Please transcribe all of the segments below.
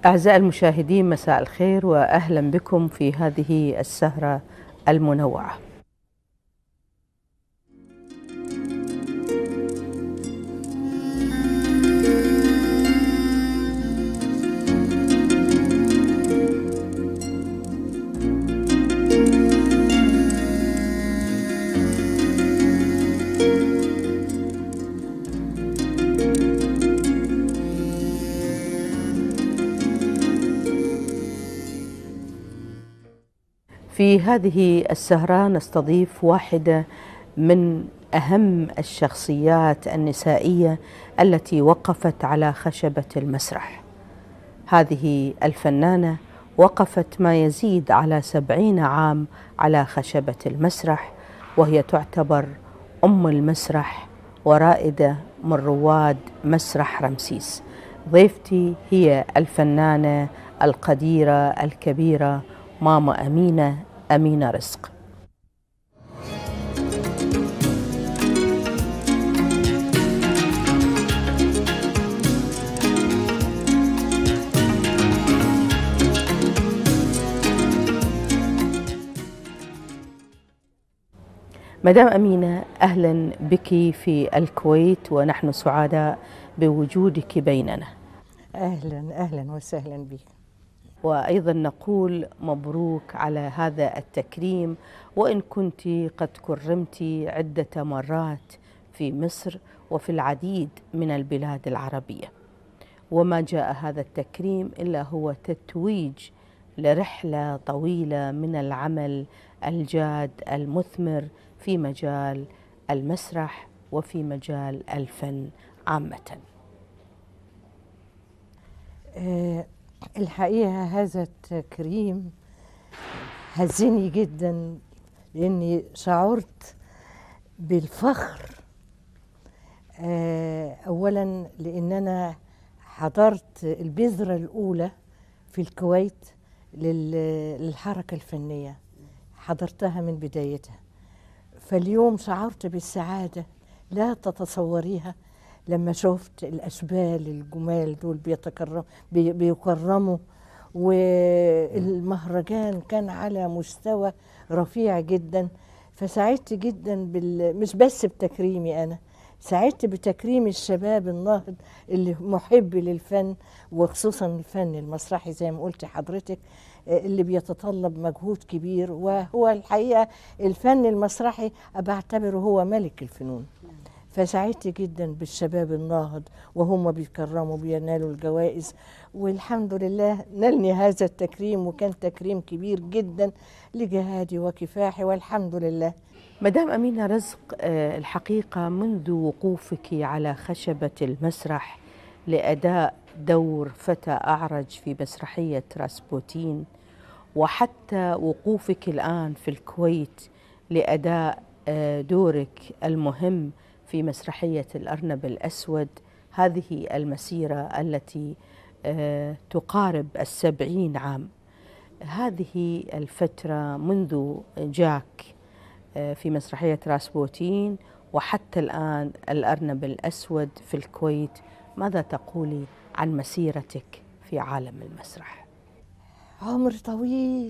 أعزائي المشاهدين مساء الخير وأهلا بكم في هذه السهرة المنوعة في هذه السهرة نستضيف واحدة من أهم الشخصيات النسائية التي وقفت على خشبة المسرح هذه الفنانة وقفت ما يزيد على سبعين عام على خشبة المسرح وهي تعتبر أم المسرح ورائدة من رواد مسرح رمسيس ضيفتي هي الفنانة القديرة الكبيرة ماما أمينة أمينة رزق مدام أمينة أهلا بك في الكويت ونحن سعداء بوجودك بيننا اهلا اهلا وسهلا بك وأيضا نقول مبروك على هذا التكريم وإن كنت قد كرمت عدة مرات في مصر وفي العديد من البلاد العربية وما جاء هذا التكريم إلا هو تتويج لرحلة طويلة من العمل الجاد المثمر في مجال المسرح وفي مجال الفن عامة آه، الحقيقة هذا التكريم هزني جدا لأني شعرت بالفخر آه، أولا لأن أنا حضرت البذرة الأولى في الكويت لل- للحركة الفنية حضرتها من بدايتها فاليوم شعرت بالسعادة لا تتصوريها لما شفت الأشبال الجمال دول بيتكرم بي- بيكرموا والمهرجان كان على مستوى رفيع جدا فسعدت جدا بال... مش بس بتكريمي أنا سعدت بتكريم الشباب الناهض اللي محب للفن وخصوصا الفن المسرحي زي ما قلت حضرتك آه، اللي بيتطلب مجهود كبير وهو الحقيقة الفن المسرحي بعتبره هو ملك الفنون فسعدت جدا بالشباب الناهض وهم بيكرموا بينالوا الجوائز والحمد لله نلني هذا التكريم وكان تكريم كبير جدا لجهادي وكفاحي والحمد لله مدام أمينة رزق آه، الحقيقة منذ وقوفك على خشبة المسرح لأداء دور فتى أعرج في مسرحية راسبوتين وحتى وقوفك الآن في الكويت لأداء آه، دورك المهم في مسرحية الأرنب الأسود هذه المسيرة التي آه، تقارب السبعين عام هذه الفترة منذ جاك في مسرحية راسبوتين وحتى الآن الأرنب الأسود في الكويت ماذا تقولي عن مسيرتك في عالم المسرح؟ عمر طويل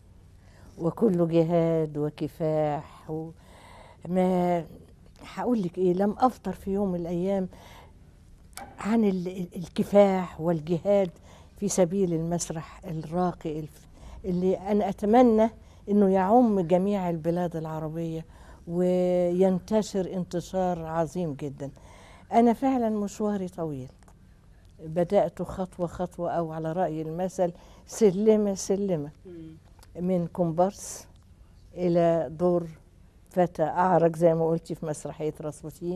وكله جهاد وكفاح وما هقول لك ايه لم افطر في يوم من الايام عن ال- ال- الكفاح والجهاد في سبيل المسرح الراقي الف- اللي انا اتمنى انه يعم جميع البلاد العربيه وينتشر انتشار عظيم جدا انا فعلا مشواري طويل بدات خطوه خطوه او على راي المثل سلمه سلمه من كومبارس الى دور فتى اعرج زي ما قلتي في مسرحيه راسبوتين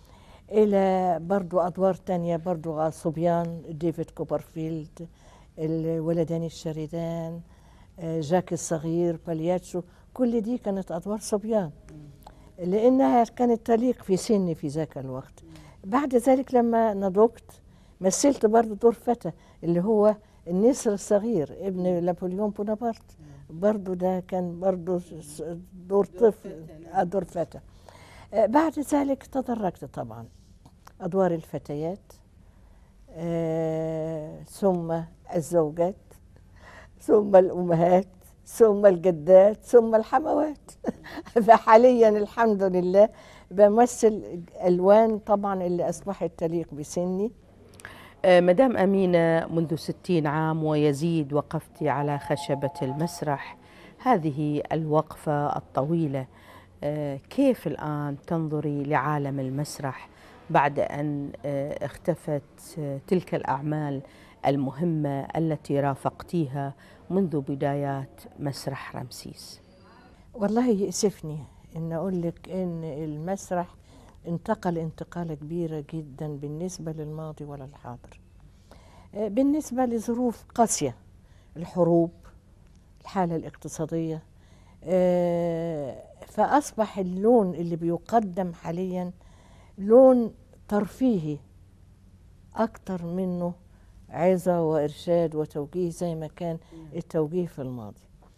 الى برضو ادوار تانية برضو صبيان ديفيد كوبرفيلد الولدان الشريدان آه، جاك الصغير بالياتشو كل دي كانت ادوار صبيان لانها كانت تليق في سني في ذاك الوقت بعد ذلك لما نضجت مثلت برضو دور فتى اللي هو النسر الصغير ابن نابليون بونابرت برضو ده كان برضو س- دور طفل آه، دور فتى آه، بعد ذلك تدرجت طبعا أدوار الفتيات آه، ثم الزوجات ثم الأمهات ثم الجدات ثم الحموات فحاليا الحمد لله بمثل ألوان طبعا اللي أصبحت تليق بسني آه، مدام أمينة منذ ستين عام ويزيد وقفت على خشبة المسرح هذه الوقفة الطويلة آه، كيف الآن تنظري لعالم المسرح بعد أن آه، اختفت آه، تلك الأعمال المهمة التي رافقتيها منذ بدايات مسرح رمسيس والله يأسفني إن أقول لك إن المسرح انتقل انتقالة كبيرة جدا بالنسبة للماضي ولا الحاضر آه، بالنسبة لظروف قاسية الحروب الحالة الاقتصادية آه، فأصبح اللون اللي بيقدم حاليا لون ترفيهي أكتر منه عظة وإرشاد وتوجيه زي ما كان التوجيه في الماضي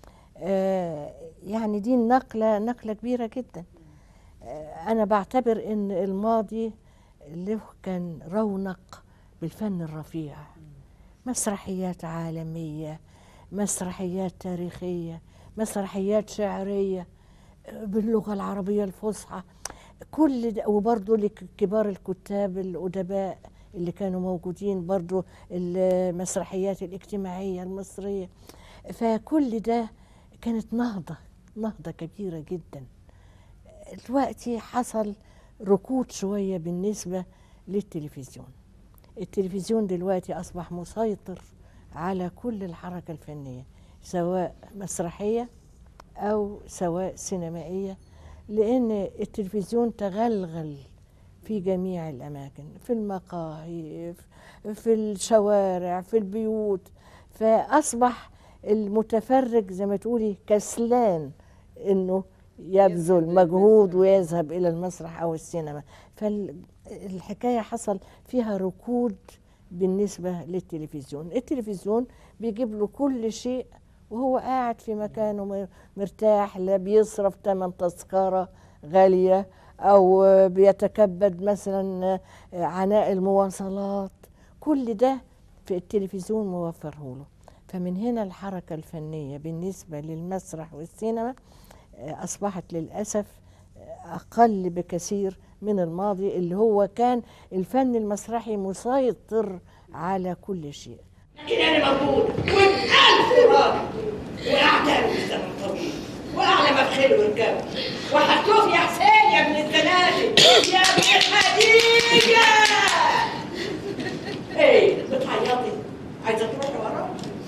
آه، يعني دي نقلة نقلة كبيرة جدا آه، أنا بعتبر إن الماضي له كان رونق بالفن الرفيع مسرحيات عالمية مسرحيات تاريخية مسرحيات شعرية آه، باللغة العربية الفصحى كل ده وبرضه لك- كبار الكتاب الأدباء اللي كانوا موجودين برضه المسرحيات الاجتماعية المصرية فكل ده كانت نهضة نهضة كبيرة جدا دلوقتي حصل ركود شوية بالنسبة للتلفزيون التلفزيون دلوقتي أصبح مسيطر على كل الحركة الفنية سواء مسرحية أو سواء سينمائية لأن التلفزيون تغلغل في جميع الأماكن في المقاهي في الشوارع في البيوت فأصبح المتفرج زي ما تقولي كسلان إنه يبذل مجهود ويذهب إلى المسرح أو السينما فالحكاية حصل فيها ركود بالنسبة للتلفزيون التلفزيون بيجيب له كل شيء وهو قاعد في مكانه م- مرتاح لا بيصرف تمن تذكرة غالية أو بيتكبد مثلا عناء المواصلات كل ده في التلفزيون موفره له فمن هنا الحركة الفنية بالنسبة للمسرح والسينما آه، أصبحت للأسف آه، أقل بكثير من الماضي اللي هو كان الفن المسرحي مسيطر على كل شيء لكن انا موجود وبألف راجل واعداء الزمن طويل واعلى مفخر والجو وهتشوف يا حسين يا ابن الزناتي يا ابن خديجه ايه بتعيطي عايزه تروحي وراه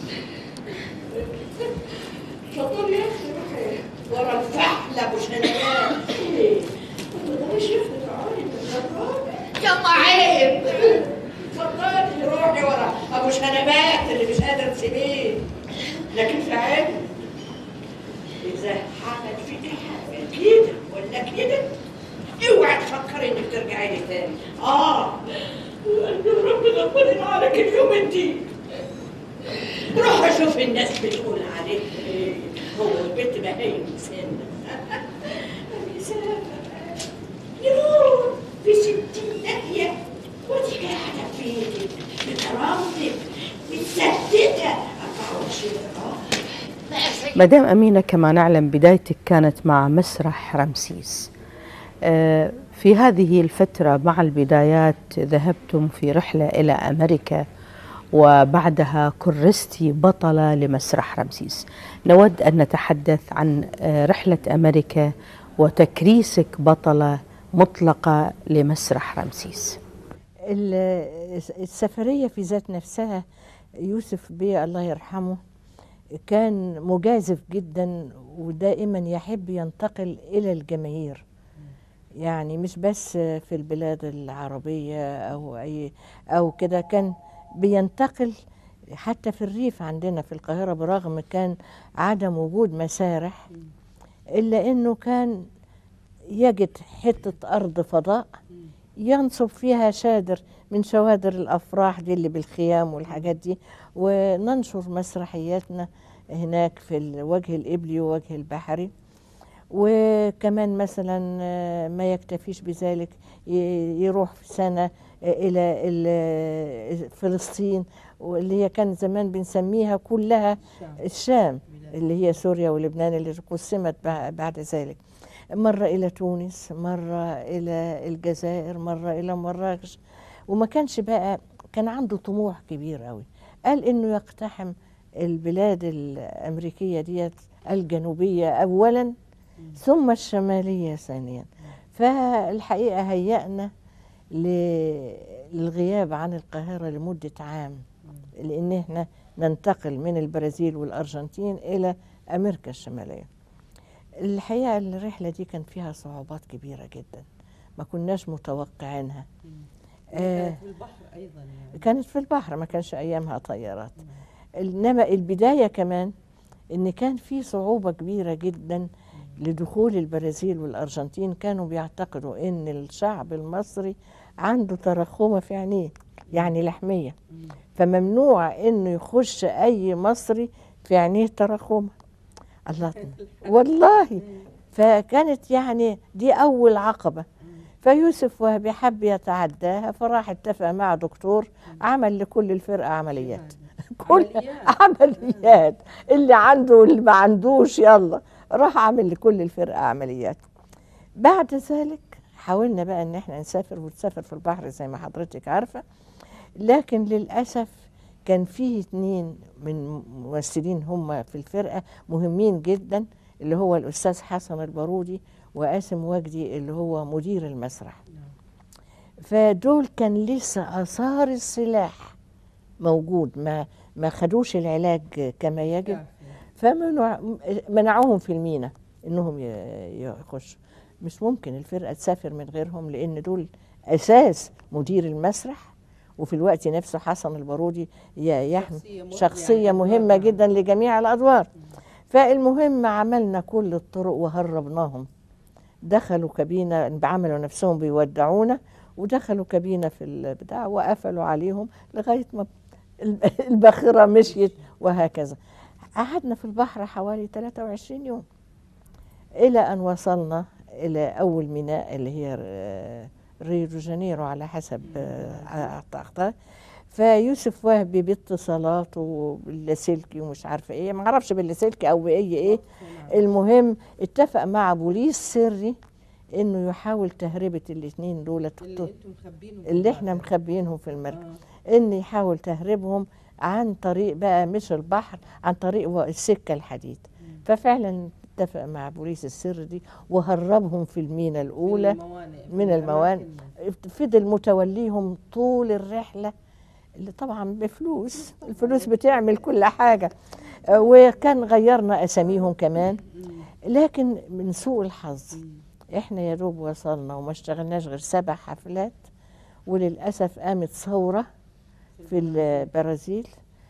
شطور يا اختي روحي ورا الفحل ابو شنيان ايه ما تقدريش يا اختي تقعدي تتفرجي يلا عيب اتفضلي روحي ورا ابو شنبات اللي مش قادر تسيبيه لكن في علم اذا حصل فيك حاجه كده ولا كده اوعي تفكري انك ترجعي لي تاني اه ربنا ربنا عليك اليوم دي روح شوف الناس بتقول عليك ايه هو البنت بهايم سن يوه في ستين داهية ودي قاعدة في بيتك بكرامتك متسددة 24 قرار مدام أمينة كما نعلم بدايتك كانت مع مسرح رمسيس آه، في هذه الفترة مع البدايات ذهبتم في رحلة إلى أمريكا وبعدها كرست بطلة لمسرح رمسيس نود أن نتحدث عن آه، رحلة أمريكا وتكريسك بطلة مطلقة لمسرح رمسيس ال- السفرية في ذات نفسها يوسف بيه الله يرحمه كان مجازف جدا ودائما يحب ينتقل إلى الجماهير يعني مش بس في البلاد العربية أو أي أو كده كان بينتقل حتى في الريف عندنا في القاهرة برغم كان عدم وجود مسارح إلا إنه كان يجد حتة أرض فضاء ينصب فيها شادر من شوادر الأفراح دي اللي بالخيام والحاجات دي وننشر مسرحياتنا هناك في الوجه الإبلي ووجه البحري وكمان مثلا آه، ما يكتفيش بذلك ي- يروح في سنة الى ال- فلسطين واللي هي كان زمان بنسميها كلها الشام اللي هي سوريا ولبنان اللي قسمت بع- بعد ذلك مرة إلى تونس مرة إلى الجزائر مرة إلى مراكش وما كانش بقى كان عنده طموح كبير قوي قال إنه يقتحم البلاد الأمريكية ديت الجنوبية أولا ثم الشمالية ثانيا فالحقيقة هيأنا ل- للغياب عن القاهرة لمدة عام لأن احنا ننتقل من البرازيل والأرجنتين إلى أمريكا الشمالية الحقيقة الرحلة دي كان فيها صعوبات كبيرة جدا ما كناش متوقعينها آه في البحر ايضا يعني كانت في البحر ما كانش أيامها طيارات إنما البداية كمان إن كان في صعوبة كبيرة جدا لدخول البرازيل والأرجنتين كانوا بيعتقدوا إن الشعب المصري عنده ترخمة في عينيه يعني لحمية فممنوع إنه يخش أي مصري في عينيه ترخمة الله والله فكانت يعني دي أول عقبة فيوسف وهبي حب يتعداها فراح اتفق مع دكتور عمل لكل الفرقة عمليات كل عمليات. عمليات اللي عنده واللي ما عندوش يلا راح عامل لكل الفرقة عمليات بعد ذلك حاولنا بقى ان احنا نسافر ونسافر في البحر زي ما حضرتك عارفة لكن للأسف كان فيه اتنين من ممثلين هم في الفرقة مهمين جدا اللي هو الأستاذ حسن البارودي وقاسم وجدي اللي هو مدير المسرح فدول كان لسه آثار السلاح موجود ما ما خدوش العلاج كما يجب فمنعوهم في المينا انهم ي- يخشوا مش ممكن الفرقه تسافر من غيرهم لان دول اساس مدير المسرح وفي الوقت نفسه حسن البارودي ي- يحمل شخصية مه- شخصيه يعني مهمه أدوار. جدا لجميع الادوار فالمهم عملنا كل الطرق وهربناهم دخلوا كابينه عملوا نفسهم بيودعونا ودخلوا كابينه في البتاع وقفلوا عليهم لغايه ما الباخره مشيت وهكذا قعدنا في البحر حوالي 23 يوم إلى أن وصلنا إلى أول ميناء اللي هي آه، ريو دي جانيرو على حسب آه، أعتقد فيوسف وهبي باتصالاته وباللاسلكي ومش عارفه ايه ما اعرفش باللاسلكي او باي ايه المهم اتفق مع بوليس سري انه يحاول تهربه الاثنين دول اللي انتم مخبينه اللي احنا مخبيينهم في المركب ان يحاول تهربهم عن طريق بقى مش البحر عن طريق و- السكه الحديد ففعلا اتفق مع بوليس السر دي وهربهم في المينا الاولى من الموانئ فضل متوليهم طول الرحله اللي طبعا بفلوس الفلوس بتعمل كل حاجه آه، وكان غيرنا اساميهم كمان لكن من سوء الحظ احنا يا دوب وصلنا وما اشتغلناش غير سبع حفلات وللاسف قامت ثوره في البرازيل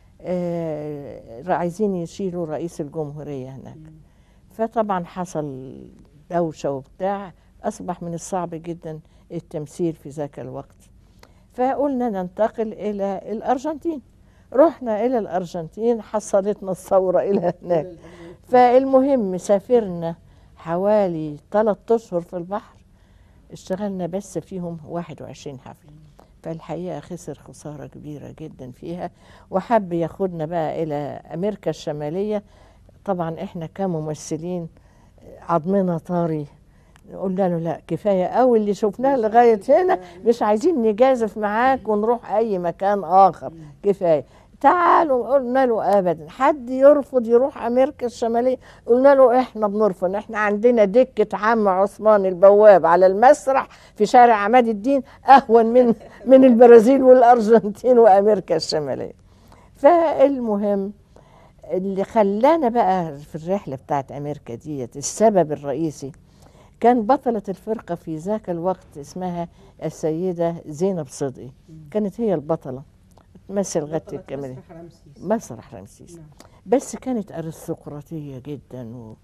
آه، عايزين يشيلوا رئيس الجمهوريه هناك فطبعا حصل دوشه وبتاع اصبح من الصعب جدا التمثيل في ذاك الوقت فقلنا ننتقل الى الارجنتين رحنا الى الارجنتين حصلتنا الثوره الى هناك فالمهم سافرنا حوالي ثلاثة اشهر في البحر اشتغلنا بس فيهم 21 حفله فالحقيقه خسر خساره كبيره جدا فيها وحب ياخدنا بقى الى امريكا الشماليه طبعا احنا كممثلين عظمنا طاري قلنا له لا كفايه قوي اللي شفناه لغايه هنا مش عايزين نجازف معاك ونروح اي مكان اخر كفايه تعالوا قلنا له ابدا حد يرفض يروح امريكا الشماليه قلنا له احنا بنرفض احنا عندنا دكه عم عثمان البواب على المسرح في شارع عماد الدين اهون من من البرازيل والارجنتين وامريكا الشماليه فالمهم اللي خلانا بقى في الرحله بتاعت امريكا ديت السبب الرئيسي كان بطلة الفرقة في ذاك الوقت اسمها السيدة زينب صدقي كانت هي البطلة تمثل غتة الكاميرا مسرح رمسيس بس كانت أرستقراطية جدا و...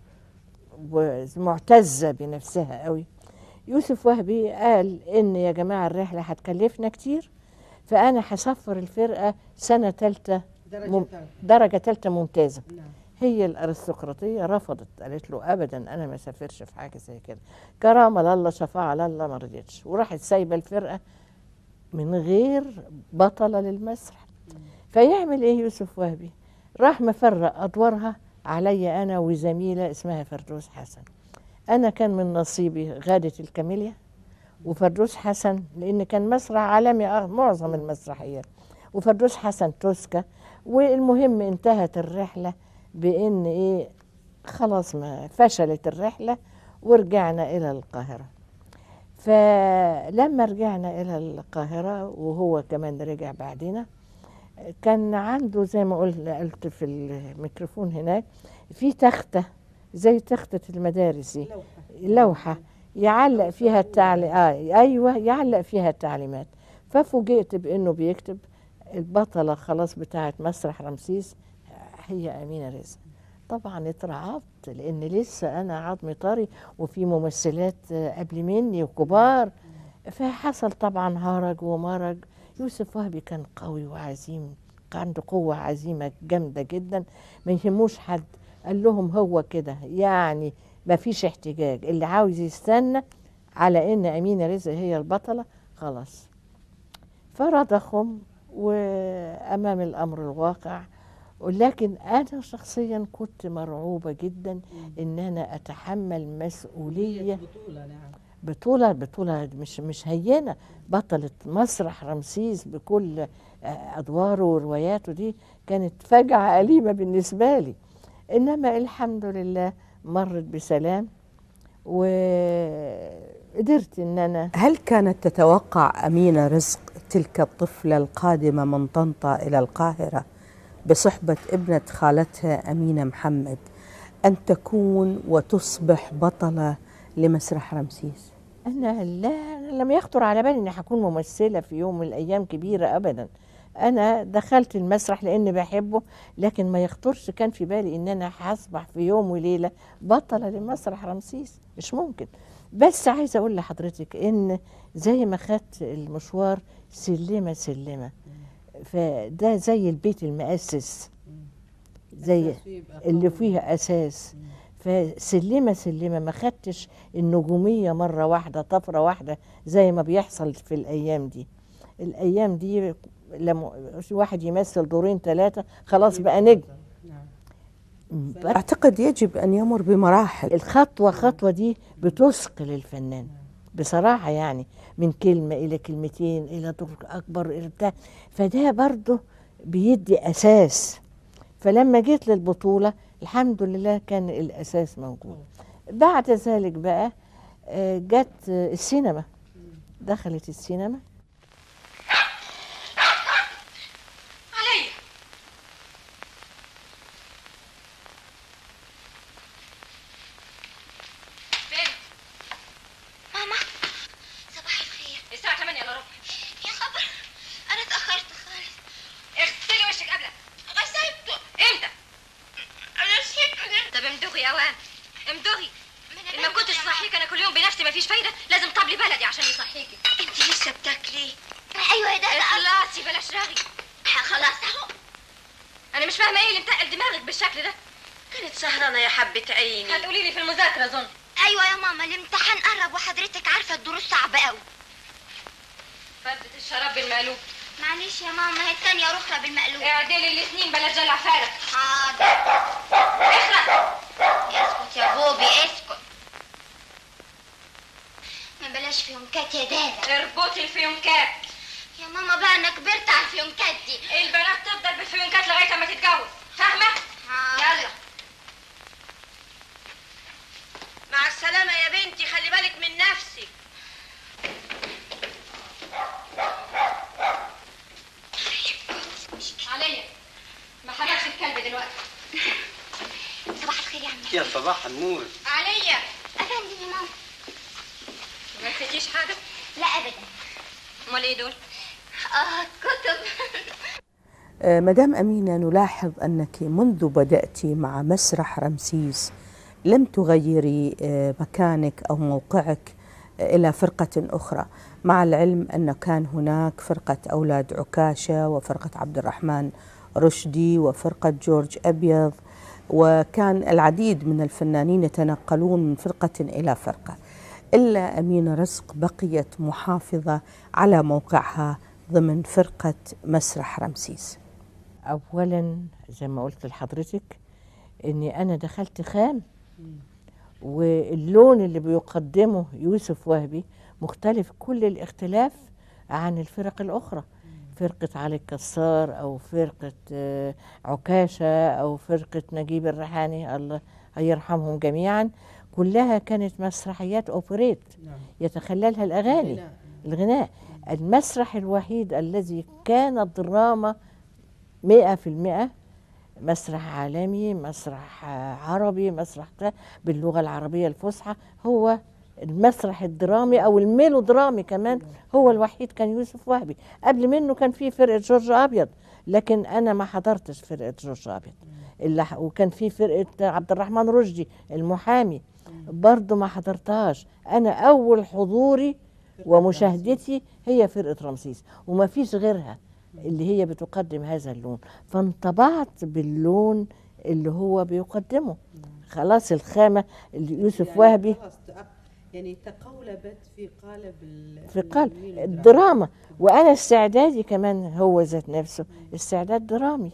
ومعتزة بنفسها قوي يوسف وهبي قال إن يا جماعة الرحلة هتكلفنا كتير فأنا هسفر الفرقة سنة تالتة مم... درجة تالتة ممتازة هي الارستقراطيه رفضت قالت له ابدا انا ما سافرش في حاجه زي كده كرامه لله شفاعه لله ما رضيتش وراحت سايبه الفرقه من غير بطلة للمسرح فيعمل ايه يوسف وهبي راح مفرق ادوارها عليا انا وزميله اسمها فردوس حسن انا كان من نصيبي غاده الكاميليا وفردوس حسن لان كان مسرح عالمي آه، معظم المسرحيات وفردوس حسن توسكا والمهم انتهت الرحله بان ايه خلاص ما فشلت الرحله ورجعنا الى القاهره فلما رجعنا الى القاهره وهو كمان رجع بعدنا كان عنده زي ما قلت قلت في الميكروفون هناك في تخته زي تخته المدارس دي لوحه يعلق فيها التعليق آه ايوه يعلق فيها التعليمات ففوجئت بانه بيكتب البطله خلاص بتاعت مسرح رمسيس هي امينه رزق طبعا اترعبت لان لسه انا عظمي طري وفي ممثلات آه، قبل مني وكبار فحصل طبعا هرج ومرج يوسف وهبي كان قوي وعزيم كان عنده قوة عزيمة جامدة جدا ما يهموش حد قال لهم هو كده يعني ما فيش احتجاج اللي عاوز يستنى على ان أمينة رزق هي البطلة خلاص فرضخهم وأمام الأمر الواقع ولكن أنا شخصيا كنت مرعوبة جدا إن أنا أتحمل مسؤولية بطولة نعم بطولة بطولة مش مش هينة بطلة مسرح رمسيس بكل آه، أدواره ورواياته دي كانت فجعة أليمة بالنسبة لي إنما الحمد لله مرت بسلام وقدرت إن أنا هل كانت تتوقع أمينة رزق تلك الطفلة القادمة من طنطا إلى القاهرة بصحبة ابنة خالتها أمينة محمد أن تكون وتصبح بطلة لمسرح رمسيس أنا لا أنا لم يخطر على بالي إني هكون ممثلة في يوم من الأيام كبيرة أبدا أنا دخلت المسرح لأني بحبه لكن ما يخطرش كان في بالي إن أنا هصبح في يوم وليلة بطلة لمسرح رمسيس مش ممكن بس عايزة أقول لحضرتك إن زي ما خدت المشوار سلمة سلمة فده زي البيت المؤسس زي أساس فيه يبقى اللي قوي. فيها أساس فسلمة سلمة ما خدتش النجومية مرة واحدة طفرة واحدة زي ما بيحصل في الأيام دي الأيام دي لما واحد يمثل دورين ثلاثة خلاص بقى نجم نعم أعتقد يجب أن يمر بمراحل الخطوة خطوة دي بتثقل الفنان بصراحة يعني من كلمة إلى كلمتين إلى دور أكبر إلى بتاع فده برضه بيدي أساس فلما جيت للبطولة الحمد لله كان الأساس موجود بعد ذلك بقى آه، جت آه، السينما دخلت السينما عليا فين؟ ماما صباح الخير الساعة 8 الا ربع يا خبر انا اتاخرت خالص اغسلي وشك قبلها غسلته امتى؟ انا سبت طب امدغي يا اوان امدغي ما ان ما كنتش صحيك انا كل يوم بنفسي مفيش فايدة لازم طبلي بلدي عشان يصحيكي انت لسه بتاكلي ايوه يا دادا اخلصي بلاش رغي خلاص اهو انا مش فاهمة ايه اللي متقل دماغك بالشكل ده كانت سهرانه يا حبه عيني هتقولي لي في المذاكرة اظن ايوه يا ماما الامتحان قرب وحضرتك عارفه الدروس صعبه قوي فردة الشراب بالمقلوب معلش يا ماما هي التانية رخرة بالمقلوب اعدلي الاتنين بلا جلع فارغ حاضر اخرج اسكت يا بوبي اسكت ما بلاش فيونكات يا دادا اربطي الفيونكات يا ماما بقى انا كبرت على الفيونكات دي البنات تفضل بالفيونكات لغاية ما تتجوز فاهمة؟ حاضر. يلا مع السلامة يا بنتي خلي بالك من نفسك عليا ما حركش الكلب دلوقتي صباح الخير يا عمي يا صباح النور عليا افندم يا ماما ما نسيتيش حاجة؟ لا ابدا امال ايه دول؟ اه كتب آه، مدام أمينة نلاحظ أنك منذ بدأت مع مسرح رمسيس لم تغيري آه، مكانك أو موقعك آه، إلى فرقة أخرى مع العلم أن كان هناك فرقة أولاد عكاشة وفرقة عبد الرحمن رشدي وفرقة جورج أبيض وكان العديد من الفنانين يتنقلون من فرقة إلى فرقة إلا أمينة رزق بقيت محافظة على موقعها ضمن فرقة مسرح رمسيس اولا زي ما قلت لحضرتك اني انا دخلت خام واللون اللي بيقدمه يوسف وهبي مختلف كل الاختلاف عن الفرق الاخرى فرقة علي الكسار او فرقة آه، عكاشة او فرقة نجيب الريحاني الله يرحمهم جميعا كلها كانت مسرحيات اوبريت نعم يتخللها الاغاني لا. الغناء المسرح الوحيد الذي كان دراما مئة في المئة مسرح عالمي مسرح آه، عربي مسرح بتاع باللغة العربية الفصحى هو المسرح الدرامي أو الميلودرامي كمان هو الوحيد كان يوسف وهبي قبل منه كان في فرقة جورج أبيض لكن أنا ما حضرتش فرقة جورج أبيض اللي ح- وكان في فرقة عبد الرحمن رشدي المحامي برضه ما حضرتهاش أنا أول حضوري ومشاهدتي هي فرقة رمسيس وما فيش غيرها اللي هي بتقدم هذا اللون فانطبعت باللون اللي هو بيقدمه خلاص الخامة اللي يوسف يعني وهبي خلاص تأ- يعني تقولبت في قالب ال- في قلب الميلودراما. الدراما وانا استعدادي كمان هو ذات نفسه استعداد درامي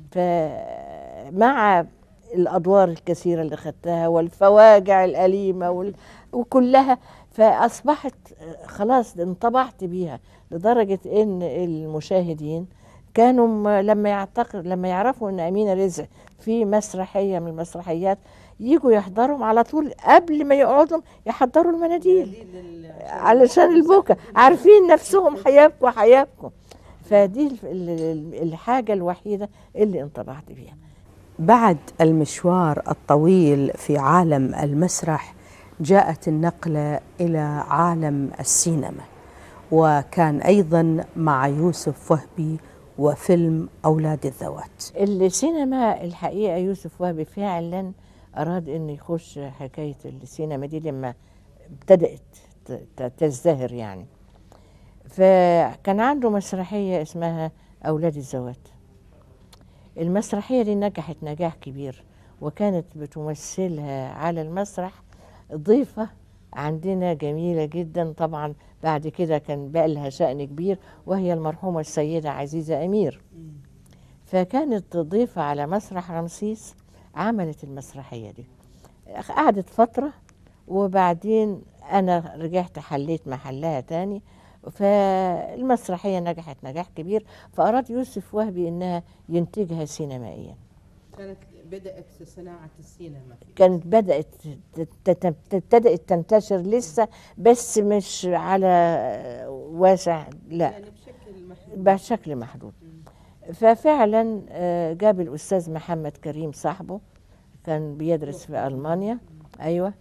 فمع الادوار الكثيره اللي خدتها والفواجع الاليمه وال... وكلها فاصبحت خلاص انطبعت بيها لدرجه ان المشاهدين كانوا م- لما يعتقد لما يعرفوا ان امينه رزق في مسرحيه من المسرحيات يجوا يحضروا على طول قبل ما يقعدوا يحضروا المناديل دليل ال- علشان البكا عارفين نفسهم هيبكوا هيبكوا فدي الف- ال- ال- الحاجة الوحيدة اللي انطبعت بيها بعد المشوار الطويل في عالم المسرح جاءت النقلة إلى عالم السينما وكان أيضا مع يوسف وهبي وفيلم أولاد الذوات السينما الحقيقة يوسف وهبي فعلا أراد أن يخش حكاية السينما دي لما ابتدأت ت- ت- تزدهر يعني فكان عنده مسرحية اسمها أولاد الذوات المسرحية دي نجحت نجاح كبير وكانت بتمثلها على المسرح ضيفة عندنا جميلة جدا طبعا بعد كده كان بقى لها شأن كبير وهي المرحومة السيدة عزيزة أمير فكانت ضيفة على مسرح رمسيس عملت المسرحية دي قعدت فترة وبعدين أنا رجعت حليت محلها تاني فالمسرحية نجحت نجاح كبير فأراد يوسف وهبي إنها ينتجها سينمائيا كانت بدأت صناعة السينما كانت بدأت ت- ت- ابتدأت تنتشر لسه بس مش على واسع لا يعني بشكل محدود بشكل محدود ففعلا آه، جاب الأستاذ محمد كريم صاحبه كان بيدرس في ألمانيا أيوة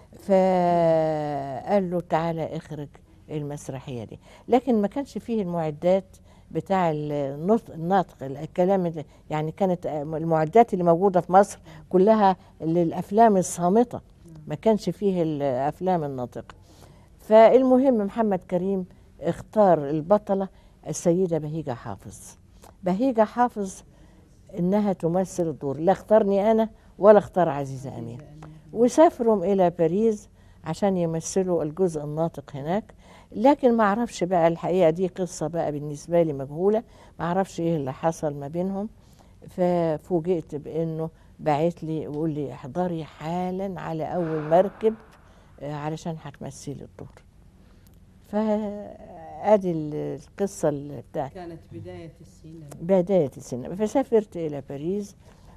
فقال له تعالى اخرج المسرحية دي لكن ما كانش فيه المعدات بتاع النطق النطق الكلام اللي- يعني كانت المعدات اللي موجودة في مصر كلها للأفلام الصامتة ما كانش فيه الأفلام الناطقة فالمهم محمد كريم اختار البطلة السيدة بهيجة حافظ بهيجة حافظ انها تمثل الدور لا اختارني انا ولا اختار عزيزة امير وسافروا الى باريس عشان يمثلوا الجزء الناطق هناك لكن ما اعرفش بقى الحقيقه دي قصه بقى بالنسبه لي مجهوله ما اعرفش ايه اللي حصل ما بينهم ففوجئت بانه باعت لي ويقول لي احضري حالا على اول مركب آه، علشان هتمثلي الدور فادي القصه اللي بتاع كانت بداية السينما بداية السينما فسافرت إلى باريس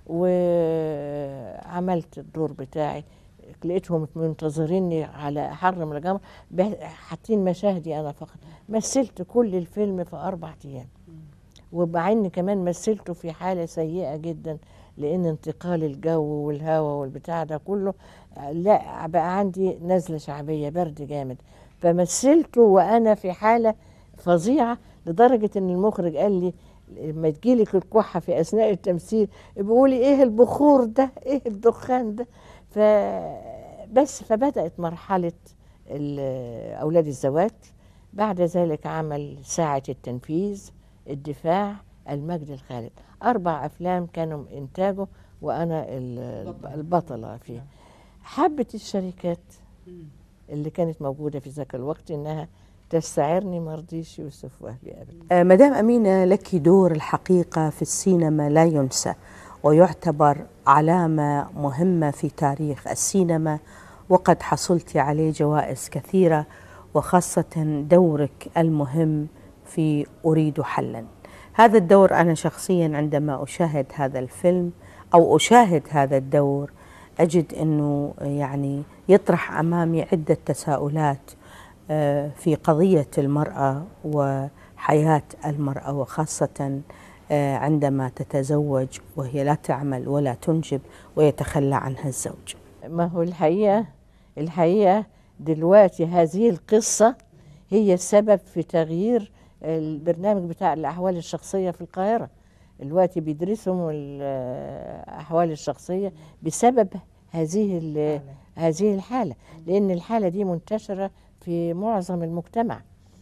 وعملت الدور بتاعي لقيتهم منتظريني على حر من الجمر ب- حاطين مشاهدي أنا فقط مثلت كل الفيلم في أربع أيام ومع إني كمان مثلته في حالة سيئة جدا لأن انتقال الجو والهواء والبتاع ده كله لا بقى عندي نزلة شعبية برد جامد فمثلته وأنا في حالة فظيعة لدرجة إن المخرج قال لي لما تجيلك الكحة في أثناء التمثيل بيقولي إيه البخور ده إيه الدخان ده ف بس فبدأت مرحلة ال- أولاد الزوات بعد ذلك عمل ساعة التنفيذ الدفاع المجد الخالد أربع أفلام كانوا إنتاجه وأنا ال- بطلة. البطلة فيه حبت الشركات مم. اللي كانت موجودة في ذاك الوقت إنها تستعرني مرضيش يوسف وهبي أبدا آه، مدام أمينة لك دور الحقيقة في السينما لا ينسى ويعتبر علامة مهمة في تاريخ السينما وقد حصلت عليه جوائز كثيرة وخاصة دورك المهم في أريد حلا هذا الدور أنا شخصيا عندما أشاهد هذا الفيلم أو أشاهد هذا الدور أجد أنه يعني يطرح أمامي عدة تساؤلات آه، في قضية المرأة وحياة المرأة وخاصة آه، عندما تتزوج وهي لا تعمل ولا تنجب ويتخلى عنها الزوج ما هو الحقيقة الحقيقة دلوقتي هذه القصة هي السبب في تغيير البرنامج بتاع الأحوال الشخصية في القاهرة دلوقتي بيدرسوا الأحوال الشخصية بسبب هذه ال- هذه الحالة لأن الحالة دي منتشرة في معظم المجتمع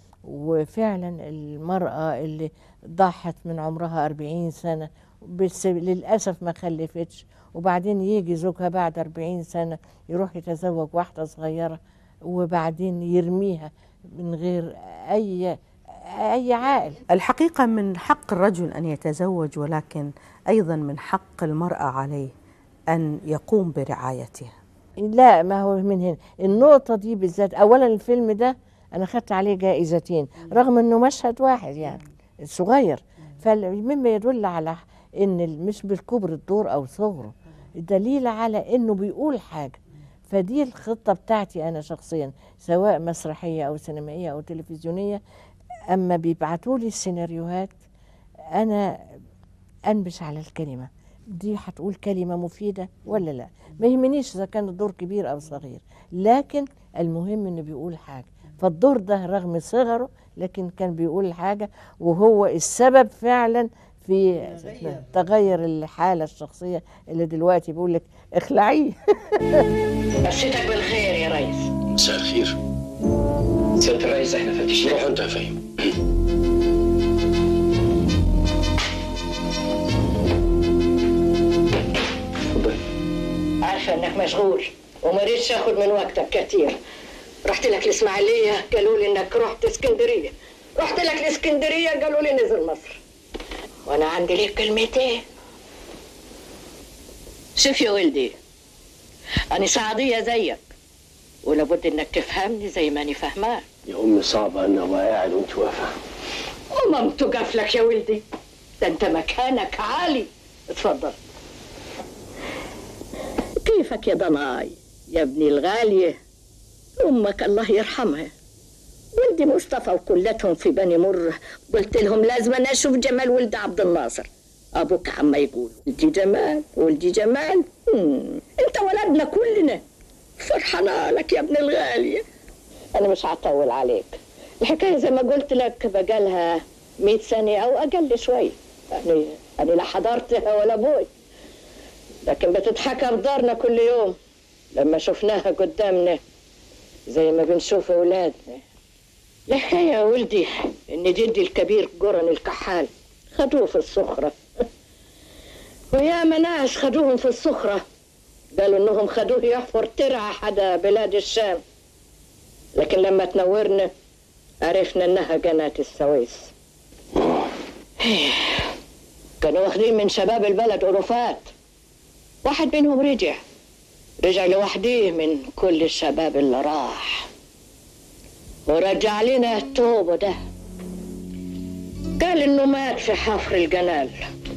وفعلا المرأة اللي ضحت من عمرها 40 سنة بس للأسف ما خلفتش وبعدين يجي زوجها بعد 40 سنة يروح يتزوج واحدة صغيرة وبعدين يرميها من غير أي أي عائل الحقيقة من حق الرجل أن يتزوج ولكن أيضا من حق المرأة عليه أن يقوم برعايتها لا ما هو من هنا النقطة دي بالذات أولا الفيلم ده أنا خدت عليه جائزتين رغم إنه مشهد واحد يعني صغير فمما يدل على إن ال- مش بالكبر الدور أو صغره دليل على إنه بيقول حاجة فدي الخطة بتاعتي أنا شخصيا سواء مسرحية أو سينمائية أو تلفزيونية أما بيبعتوا لي السيناريوهات أنا أنبش على الكلمة دي هتقول كلمة مفيدة ولا لا ما يهمنيش إذا كان الدور كبير أو صغير لكن المهم إنه بيقول حاجة فالدور ده رغم صغره لكن كان بيقول حاجة وهو السبب فعلا في تغير الحالة الشخصية اللي دلوقتي بيقول لك اخلعيه مسيتك بالخير يا ريس مساء الخير سيادة الرئيس احنا فاتشين روح انت يا فهيم اتفضل عارفة انك مشغول وما ريتش اخد من وقتك كتير رحت لك الاسماعيلية قالوا لي انك رحت اسكندرية رحت لك الاسكندرية قالوا لي نزل مصر وانا عندي ليك كلمتين شوف يا ولدي انا سعدية زيك ولابد انك تفهمني زي ما اني فاهماك يا امي صعبه انا ابقى قاعد وانت واقفه ومام تقف لك يا ولدي ده انت مكانك عالي اتفضل كيفك يا ضناي يا ابني الغالية أمك الله يرحمها ولدي مصطفى وكلتهم في بني مر قلت لهم لازم أنا أشوف جمال ولد عبد الناصر أبوك عم يقول ولدي جمال ولدي جمال مم. أنت ولدنا كلنا فرحانة لك يا ابن الغالية أنا مش هطول عليك الحكاية زي ما قلت لك بقالها مئة سنة أو أقل شوي يعني أنا لا حضرتها ولا أبوي لكن بتتحكى في دارنا كل يوم لما شفناها قدامنا زي ما بنشوف أولادنا الحكاية يا ولدي إن جدي الكبير قرن الكحال خدوه في الصخرة ويا ناس خدوهم في الصخرة قالوا إنهم خدوه يحفر ترعة حدا بلاد الشام لكن لما تنورنا عرفنا إنها قناة السويس كانوا واخدين من شباب البلد ألوفات واحد منهم رجع رجع لوحده من كل الشباب اللي راح ورجع لنا التوبة ده قال انه مات في حفر القنال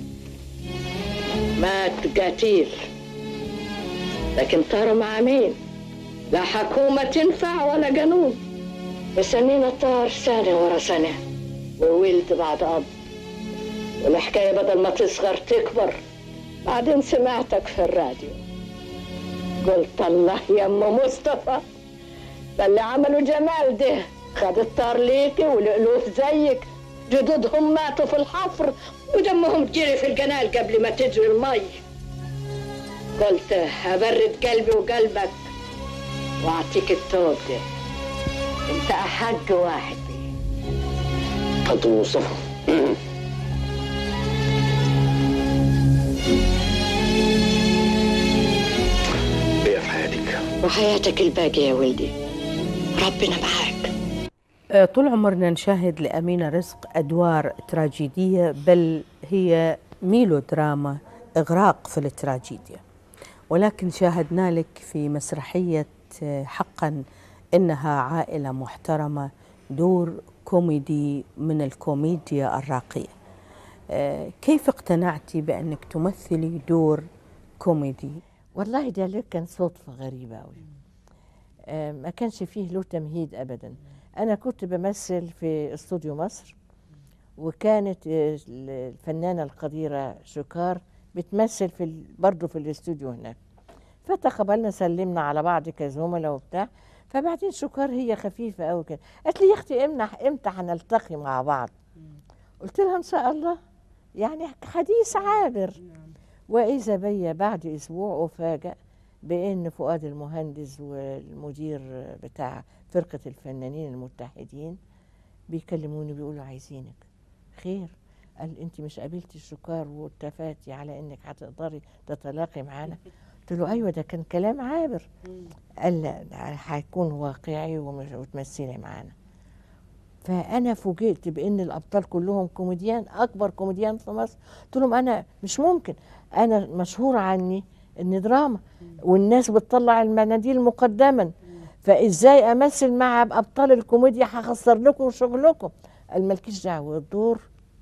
مات قتيل لكن طار مع مين لا حكومة تنفع ولا قانون مستنينا طار سنة ورا سنة وولد بعد أب والحكاية بدل ما تصغر تكبر بعدين سمعتك في الراديو قلت الله يا ام مصطفى ده اللي عملوا جمال ده خد الطار ليكي والالوف زيك جدودهم ماتوا في الحفر ودمهم جري في القنال قبل ما تجري المي قلت هبرد قلبي وقلبك واعطيك التوب ده انت احق واحد بيه خدت مصطفى ايه في حياتك وحياتك الباقية يا ولدي وربنا معاك آه، طول عمرنا نشاهد لأمينة رزق أدوار تراجيدية بل هي ميلو دراما إغراق في التراجيديا ولكن شاهدنا لك في مسرحية آه، حقا إنها عائلة محترمة دور كوميدي من الكوميديا الراقية آه، كيف اقتنعتي بأنك تمثلي دور كوميدي والله ده ليه كان صدفة غريبة أوي آه، ما كانش فيه له تمهيد أبدا أنا كنت بمثل في استوديو مصر وكانت آه، الفنانة القديرة شكار بتمثل في ال- برضه في الاستوديو هناك فتقابلنا سلمنا على بعض كزملاء وبتاع فبعدين شكار هي خفيفة أوي كده قالت لي يا أختي امتى امتى هنلتقي مع بعض قلت لها إن شاء الله يعني حديث عابر وإذا بي بعد أسبوع أفاجأ بأن فؤاد المهندس والمدير بتاع فرقة الفنانين المتحدين بيكلموني بيقولوا عايزينك خير قال انت مش قابلتي الشكار واتفقتي على انك هتقدري تتلاقي معانا قلت له ايوه ده كان كلام عابر قال لا ده هيكون واقعي ومش- وتمثلي معانا فانا فوجئت بان الابطال كلهم كوميديان اكبر كوميديان في مصر قلت لهم انا مش ممكن انا مشهور عني اني دراما والناس بتطلع المناديل مقدما فازاي امثل مع ابطال الكوميديا هخسر لكم شغلكم قال مالكيش دعوه الدور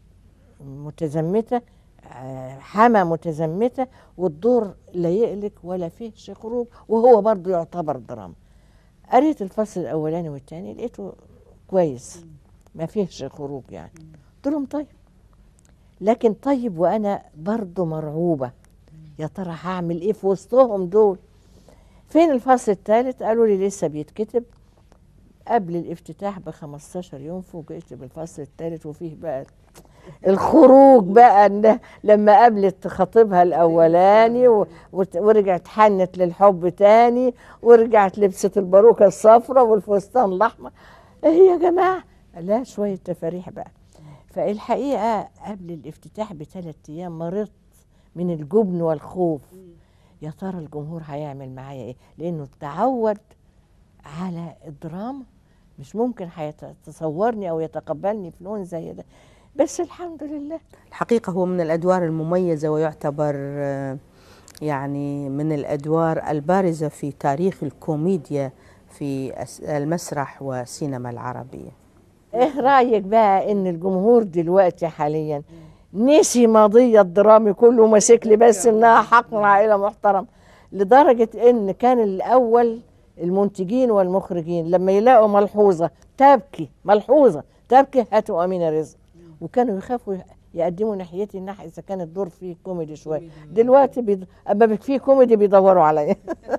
متزمته آه، حما متزمته والدور لا يقلق ولا فيهش خروج وهو برضه يعتبر دراما قريت الفصل الاولاني والثاني لقيته كويس ما فيهش خروج يعني قلت لهم طيب لكن طيب وانا برضه مرعوبه يا ترى هعمل ايه في وسطهم دول فين الفصل الثالث قالوا لي لسه بيتكتب قبل الافتتاح ب 15 يوم فوجئت بالفصل الثالث وفيه بقى الخروج بقى إن لما قابلت خطيبها الاولاني و- وت- ورجعت حنت للحب تاني ورجعت لبست الباروكه الصفراء والفستان الاحمر ايه يا جماعه لا شويه تفاريح بقى فالحقيقه قبل الافتتاح بثلاث ايام مرضت من الجبن والخوف يا ترى الجمهور هيعمل معايا ايه لانه تعود على الدراما مش ممكن هيتصورني او يتقبلني في لون زي ده بس الحمد لله الحقيقة هو من الأدوار المميزة ويعتبر آه، يعني من الأدوار البارزة في تاريخ الكوميديا في أس- المسرح والسينما العربية ايه رايك بقى ان الجمهور دلوقتي حاليا نسي ماضي الدرامي كله ماسك لي بس انها حق عائله محترم لدرجه ان كان الاول المنتجين والمخرجين لما يلاقوا ملحوظه تبكي ملحوظه تبكي هاتوا امينه رزق وكانوا يخافوا يقدموا ناحيتي الناحيه اذا كان الدور فيه كوميدي شويه دلوقتي بيد... اما فيه كوميدي بيدوروا عليا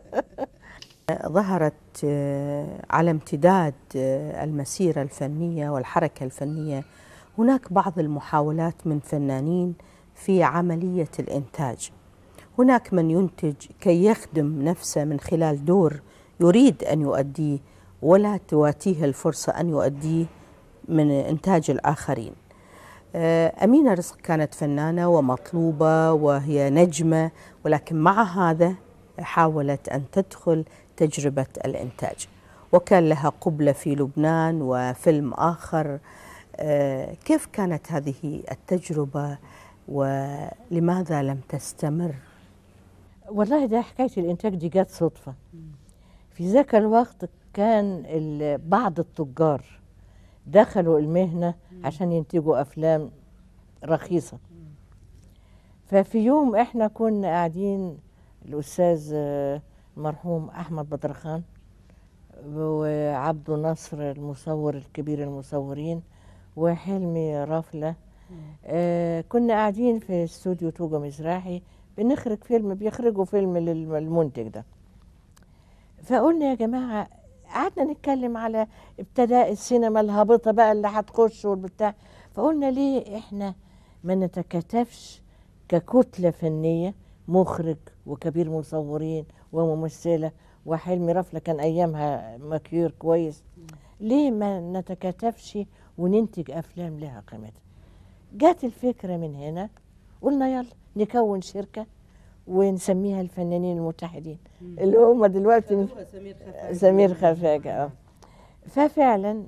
ظهرت آه، على امتداد آه، المسيرة الفنية والحركة الفنية هناك بعض المحاولات من فنانين في عملية الإنتاج هناك من ينتج كي يخدم نفسه من خلال دور يريد أن يؤديه ولا تواتيه الفرصة أن يؤديه من إنتاج الآخرين آه، أمينة رزق كانت فنانة ومطلوبة وهي نجمة ولكن مع هذا حاولت أن تدخل تجربة الإنتاج وكان لها قبلة في لبنان وفيلم آخر آه، كيف كانت هذه التجربة ولماذا لم تستمر والله ده حكايه الانتاج دي جت صدفه في ذاك الوقت كان ال- بعض التجار دخلوا المهنه عشان ينتجوا افلام رخيصه ففي يوم احنا كنا قاعدين الاستاذ آه، المرحوم احمد بدرخان وعبده نصر المصور الكبير المصورين وحلمي رافله آه كنا قاعدين في استوديو توجو مزراحي بنخرج فيلم بيخرجوا فيلم للمنتج ده فقلنا يا جماعة قعدنا نتكلم على ابتداء السينما الهابطة بقى اللي هتخش والبتاع فقلنا ليه احنا ما نتكاتفش ككتلة فنية مخرج وكبير مصورين وممثلة وحلمي رفلة كان أيامها مكيور كويس ليه ما نتكاتفش وننتج أفلام لها قيمتها جات الفكرة من هنا قلنا يلا نكون شركة ونسميها الفنانين المتحدين اللي هم دلوقتي سمير خفاجة سمير خفاجة اه ففعلا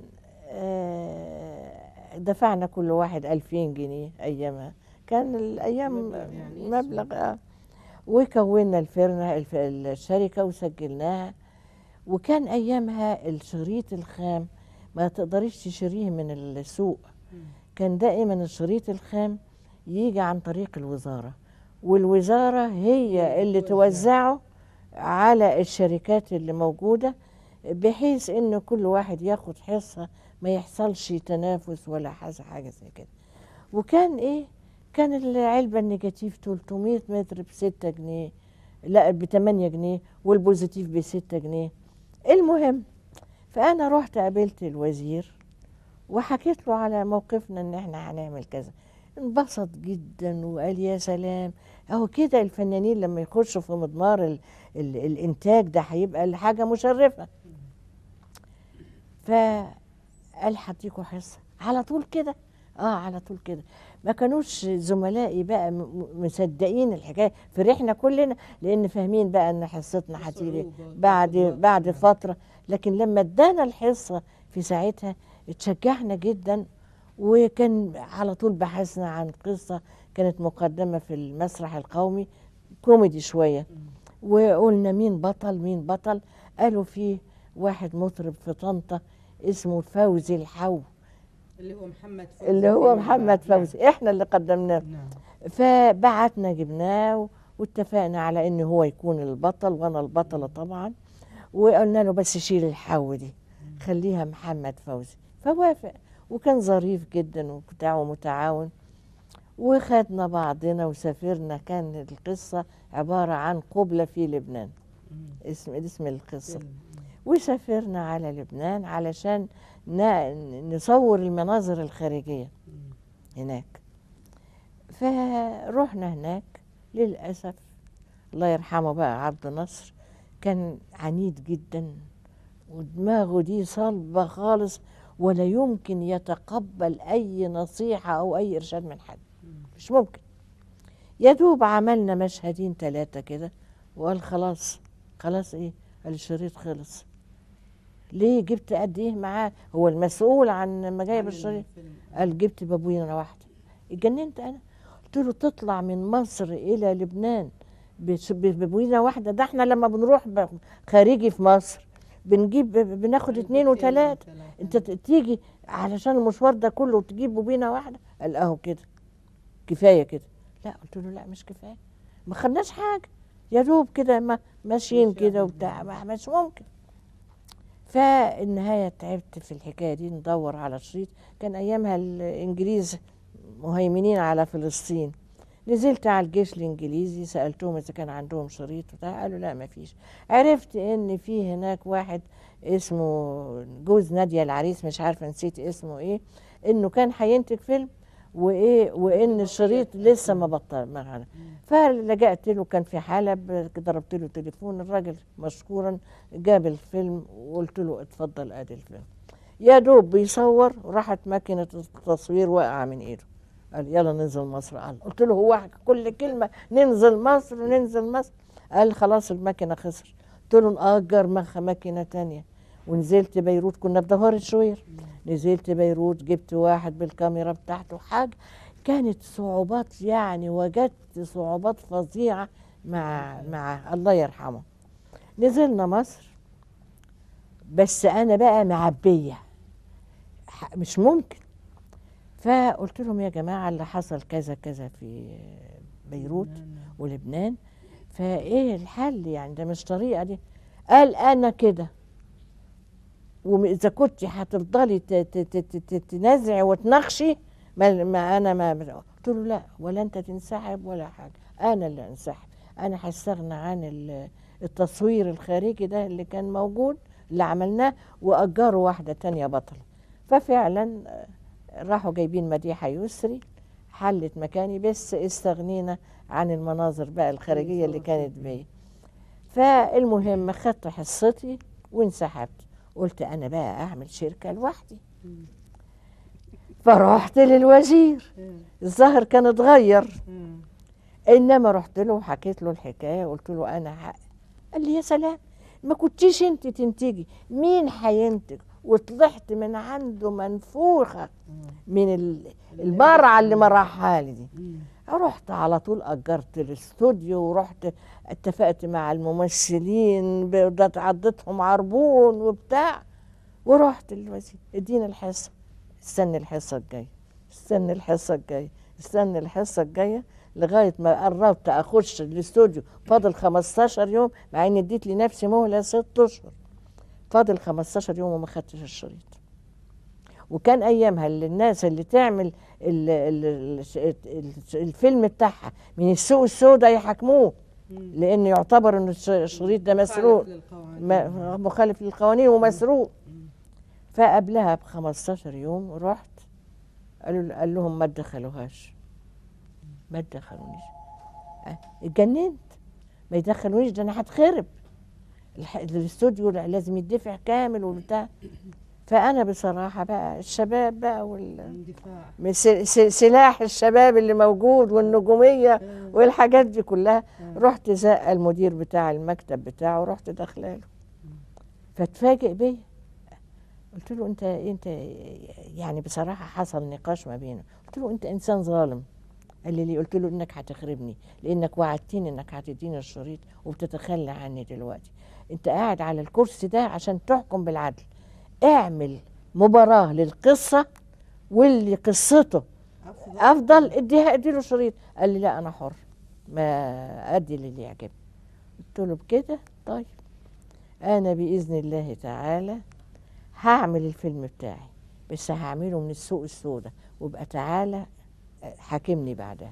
آه، دفعنا كل واحد ألفين جنيه أيامها كان الأيام مبلغ يعني مبلغ آه. وكونا الفرنة الف- الشركة وسجلناها وكان أيامها الشريط الخام ما تقدريش تشتريه من السوق كان دائما الشريط الخام يجي عن طريق الوزارة والوزارة هي اللي توزعه على الشركات اللي موجودة بحيث ان كل واحد ياخد حصة ما يحصلش تنافس ولا حاجة حاجة زي كده وكان ايه كان العلبة النيجاتيف 300 متر ب 6 جنيه لا ب 8 جنيه والبوزيتيف ب 6 جنيه المهم فانا رحت قابلت الوزير وحكيت له على موقفنا ان احنا هنعمل كذا انبسط جدا وقال يا سلام اهو كده الفنانين لما يخشوا في مضمار ال ال الانتاج ده هيبقى الحاجه مشرفه فقال هديكوا حصه على طول كده اه على طول كده ما كانوش زملائي بقى م- م- مصدقين الحكايه فرحنا كلنا لان فاهمين بقى ان حصتنا هتيجي بصعوبة، بعد تاخد وقت. بعد فتره لكن لما ادانا الحصه في ساعتها اتشجعنا جدا وكان على طول بحثنا عن قصه كانت مقدمه في المسرح القومي كوميدي شويه وقلنا مين بطل مين بطل قالوا في واحد مطرب في طنطا اسمه فوزي الحو اللي هو محمد فوزي اللي هو فيما محمد بعد. فوزي احنا اللي قدمناه نعم فبعتنا جبناه واتفقنا على ان هو يكون البطل وانا البطله طبعا وقلنا له بس شيل الحو دي خليها محمد فوزي فوافق وكان ظريف جدا وبتاع ومتعاون وخدنا بعضنا وسافرنا كان القصة عبارة عن قبلة في لبنان اسم اسم القصة وسافرنا على لبنان علشان ن- نصور المناظر الخارجية هناك فروحنا هناك للأسف الله يرحمه بقى عبد النصر كان عنيد جدا ودماغه دي صلبة خالص ولا يمكن يتقبل أي نصيحة أو أي إرشاد من حد مش ممكن يا دوب عملنا مشهدين ثلاثة كده وقال خلاص خلاص إيه قال الشريط خلص ليه جبت قد إيه معاه هو المسؤول عن مجايب الشريط قال جبت بابوينا واحدة اتجننت أنا قلت له تطلع من مصر إلى لبنان بش- ببابوينا واحدة ده احنا لما بنروح ب- خارجي في مصر بنجيب بناخد اتنين وتلاتة انت ت- تيجي علشان المشوار ده كله وتجيب بوبينه واحده قال اهو كده كفايه كده لا قلت له لا مش كفايه ما خدناش حاجه يا دوب كده ما ماشيين كده وبتاع ما- مش ممكن فالنهايه تعبت في الحكايه دي ندور على شريط كان ايامها الانجليز مهيمنين على فلسطين نزلت على الجيش الانجليزي سالتهم اذا كان عندهم شريط بتاع قالوا لا ما فيش عرفت ان في هناك واحد اسمه جوز ناديه العريس مش عارفه نسيت اسمه ايه انه كان هينتج فيلم وايه وان الشريط لسه ما بطل ما غنى. فلجأت له كان في حلب ضربت له تليفون الراجل مشكورا جاب الفيلم وقلت له اتفضل ادي الفيلم يا دوب بيصور وراحت ماكينه التصوير واقعه من ايده قال يلا ننزل مصر قال قلت له هو كل كلمه ننزل مصر وننزل مصر قال خلاص الماكينه خسر قلت له نأجر مخ ماكينه تانية ونزلت بيروت كنا في دهار الشوير نزلت بيروت جبت واحد بالكاميرا بتاعته حاجه كانت صعوبات يعني وجدت صعوبات فظيعه مع مع الله يرحمه نزلنا مصر بس انا بقى معبيه ح- مش ممكن فقلت لهم يا جماعه اللي حصل كذا كذا في بيروت ولبنان فايه الحل يعني ده مش طريقه دي قال انا كده واذا كنت هتفضلي ت- ت- ت- ت- تنازعي وتناقشي ما, ما انا ما قلت له لا ولا انت تنسحب ولا حاجه انا اللي انسحب انا هستغنى عن ال- التصوير الخارجي ده اللي كان موجود اللي عملناه واجروا واحده تانية بطله ففعلا آه، راحوا جايبين مديحه يسري حلت مكاني بس استغنينا عن المناظر بقى الخارجيه اللي كانت بيا فالمهم خدت حصتي وانسحبت قلت انا بقى اعمل شركه لوحدي فرحت للوزير الظاهر كان اتغير انما رحت له وحكيت له الحكايه قلت له انا حق. قال لي يا سلام ما كنتيش انت تنتجي مين هينتج وطلعت من عنده منفوخه من ال- المرعى اللي مرحها لي دي رحت على طول اجرت الاستوديو ورحت اتفقت مع الممثلين ب- عضتهم عربون وبتاع ورحت للوزير ادينا الحصه استنى الحصه الجايه استنى الحصه الجايه استنى الحصه الجايه لغايه ما قربت اخش الاستوديو فاضل 15 يوم مع اني اديت لنفسي مهله ست اشهر فاضل 15 يوم وما خدتش الشريط وكان ايامها اللي الناس اللي تعمل ال ال ال ال الفيلم بتاعها من السوق السوداء يحاكموه لانه يعتبر ان الش- الشريط ده مسروق ما- مخالف للقوانين ومسروق فقبلها ب 15 يوم رحت قالوا قال لهم ما تدخلوهاش ما تدخلونيش أه، اتجننت ما يدخلونيش ده انا هتخرب الح- الاستوديو لازم يدفع كامل وبتاع فانا بصراحه بقى الشباب بقى وال اندفاع من س- س- سلاح الشباب اللي موجود والنجوميه والحاجات دي كلها رحت زق المدير بتاع المكتب بتاعه ورحت داخله له فاتفاجئ بيا قلت له انت انت يعني بصراحه حصل نقاش ما بينه قلت له انت انسان ظالم قال لي ليه قلت له انك هتخربني لانك وعدتني انك هتديني الشريط وبتتخلى عني دلوقتي انت قاعد على الكرسي ده عشان تحكم بالعدل اعمل مباراه للقصه واللي قصته افضل اديها اديله شريط قال لي لا انا حر ما ادي للي يعجبني قلت له بكده طيب انا باذن الله تعالى هعمل الفيلم بتاعي بس هعمله من السوق السوداء وابقى تعالى حاكمني بعدها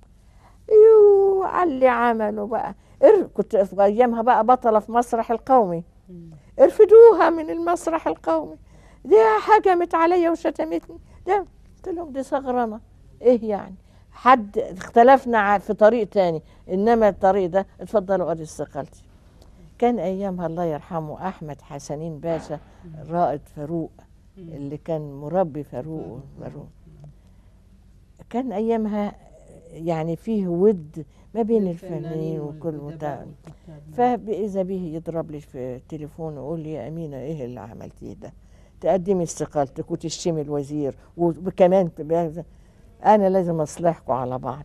يو على اللي عمله بقى إر... كنت في ايامها بقى بطله في مسرح القومي ارفدوها من المسرح القومي دي هجمت عليا وشتمتني ده قلت لهم دي ثغرانه ايه يعني حد اختلفنا ع- في طريق تاني انما الطريق ده اتفضلوا ادي استقالتي كان ايامها الله يرحمه احمد حسنين باشا رائد فاروق اللي كان مربي فاروق فاروق كان ايامها يعني فيه ود ما بين الفنانين وكل متابع فإذا به يضرب لي في التليفون ويقول لي يا أمينة إيه اللي عملتيه ده تقدمي استقالتك وتشتمي الوزير وكمان تبقى- أنا لازم أصلحكم على بعض